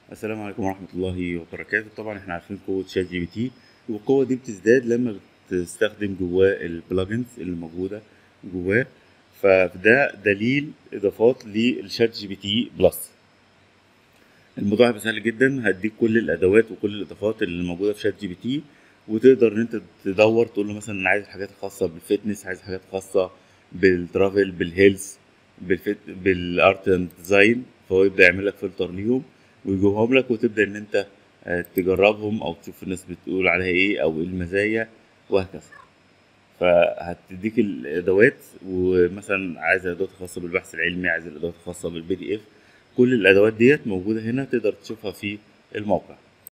السلام عليكم ورحمة الله وبركاته طبعا احنا عارفين قوة شات جي بي تي والقوة دي بتزداد لما بتستخدم جواه البلجنز اللي موجودة جواه فده دليل اضافات للشات جي بي تي بلس الموضوع هيبقى سهل جدا هديك كل الادوات وكل الاضافات اللي موجودة في شات جي بي تي وتقدر ان انت تدور تقول له مثلا انا عايز الحاجات الخاصة بالفتنس عايز حاجات خاصة بالترافل بالهيلث بالفت... بالارت اند ديزاين فهو يبدا يعمل لك فلتر ليهم ويجيبهم لك وتبدا ان انت آه، تجربهم او تشوف الناس بتقول عليها ايه او ايه المزايا وهكذا فهتديك الادوات ومثلا عايز الادوات الخاصه بالبحث العلمي عايز الادوات الخاصه بالبي دي اف كل الادوات ديت موجوده هنا تقدر تشوفها في الموقع